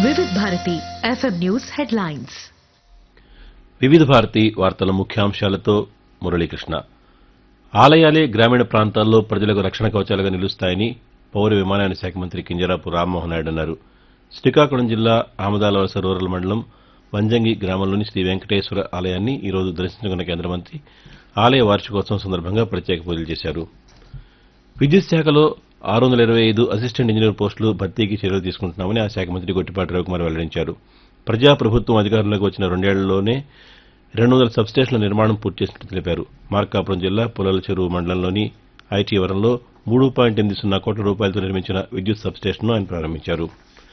వివిధ Bharati FM news headlines వివిధ భారతి వార్తల ముఖ్యాంశాలతో మురళీకృష్ణ ఆలయాలే గ్రామీణ ప్రాంతాల్లో ప్రజలకు రక్షణ కవచాలుగా నిలుస్తాయని పౌర విమానయాన శాఖ మంత్రి కింజరాపు రామ్మోహన్ నాయుడు అన్నారు శ్రీకాకుళం జిల్లా ఆమదాలవలస రూరల్ మండలం వంజంగి గ్రామంలోని శ్రీ వెంకటేశ్వర ఆలయాన్ని ఈరోజు దర్శించుకున్న కేంద్ర మంత్రి ఆలయ వార్షికోత్సవం సందర్భంగా ప్రత్యేక పూజలు చేశారు విద్యుత్ శాఖలో ఆరు వందల ఇరవై ఐదు అసిస్టెంట్ ఇంజనీర్ పోస్టులు భర్తీకి చర్యలు తీసుకుంటున్నామని ఆ శాఖ మంత్రి గొట్టిపాటి రవికుమార్ వెల్లడించారు ప్రజా ప్రభుత్వం అధికారంలోకి వచ్చిన రెండేళ్లలోనే రెండు వందల సబ్స్టేషన్ల నిర్మాణం పూర్తి చేసినట్టు తెలిపారు మార్కాపురం జిల్లా పులల చెరువు మండలంలోని ఐటీవరంలో మూడు పాయింట్ ఎనిమిది సున్నా కోట్ల రూపాయలతో నిర్మించిన విద్యుత్ సబ్స్టేషన్ను ఆయన ప్రారంభించారు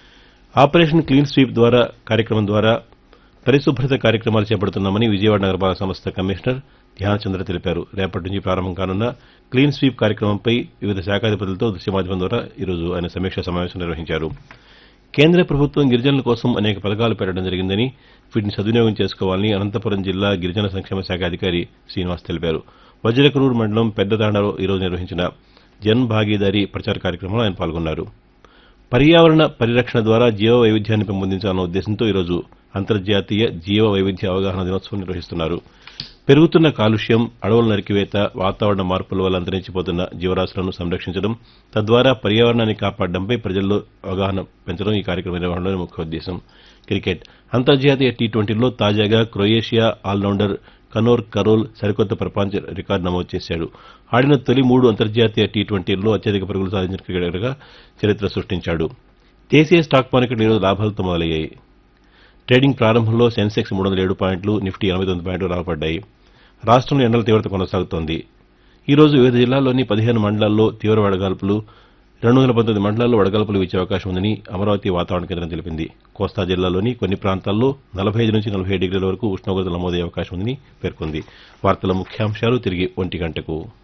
ఆపరేషన్ క్లీన్ స్వీప్ ద్వారా కార్యక్రమం ద్వారా పరిశుభ్రత కార్యక్రమాలు చేపడుతున్నామని విజయవాడ నగరపాలక సంస్థ కమిషనర్ ధ్యానచంద్ర తెలిపారు రేపటి నుంచి ప్రారంభం కానున్న క్లీన్ స్వీప్ కార్యక్రమంపై వివిధ శాఖాధిపతులతో దృశ్య మాధ్యమం ద్వారా ఈరోజు ఆయన సమీక్షా సమావేశం నిర్వహించారు కేంద్ర ప్రభుత్వం గిరిజనుల కోసం అనేక పథకాలు పెట్టడం జరిగిందని వీటిని సద్వినియోగం చేసుకోవాలని అనంతపురం జిల్లా గిరిజన సంక్షేమ శాఖ అధికారి శ్రీనివాస్ తెలిపారు వజ్రకరూరు మండలం పెద్దతాండలో ఈరోజు నిర్వహించిన జన్ భాగీదారీ ప్రచార కార్యక్రమంలో ఆయన పాల్గొన్నారు పర్యావరణ పరిరక్షణ ద్వారా జీవ వైవిధ్యాన్ని పెంపొందించాలన్న ఉద్దేశంతో ఈరోజు అంతర్జాతీయ జీవ వైవిధ్య అవగాహన దినోత్సవం నిర్వహిస్తున్నారు పెరుగుతున్న కాలుష్యం అడవుల నరికివేత వాతావరణ మార్పుల వల్ల అంతరించిపోతున్న జీవరాశులను సంరక్షించడం తద్వారా పర్యావరణాన్ని కాపాడడంపై ప్రజల్లో అవగాహన పెంచడం ఈ కార్యక్రమ నిర్వహణలోని ముఖ్య ఉద్దేశం క్రికెట్ అంతర్జాతీయ టీ ట్వంటీలో తాజాగా క్రొయేషియా ఆల్రౌండర్ కనోర్ కరోల్ సరికొత్త ప్రపంచ రికార్డు నమోదు చేశాడు ఆడిన తొలి మూడు అంతర్జాతీయ టీ ట్వంటీల్లో అత్యధిక పరుగులు సాధించిన క్రికెటర్గా చరిత్ర సృష్టించాడు దేశీయ స్టాక్ మార్కెట్లు ఈరోజు లాభాలతో మొదలయ్యాయి ట్రేడింగ్ ప్రారంభంలో సెన్సెక్స్ మూడు వందల ఏడు పాయింట్లు నిఫ్టీ ఎనభై తొమ్మిది పాయింట్లు లాభపడ్డాయి రాష్ట్రంలో ఎండల తీవ్రత కొనసాగుతోంది ఈ రోజు వివిధ జిల్లాల్లోని పదిహేను మండలాల్లో తీవ్ర వడగాల్పులు రెండు వందల పంతొమ్మిది మండలాల్లో వడగాల్పులు వీచే అవకాశం ఉందని అమరావతి వాతావరణ కేంద్రం తెలిపింది కోస్తా జిల్లాలోని కొన్ని ప్రాంతాల్లో నలభై ఐదు నుంచి నలభై డిగ్రీల వరకు ఉష్ణోగ్రతలు నమోదయ్యే అవకాశం ఉందని పేర్కొంది వార్తల ముఖ్యాంశాలు తిరిగి ఒంటి గంటకు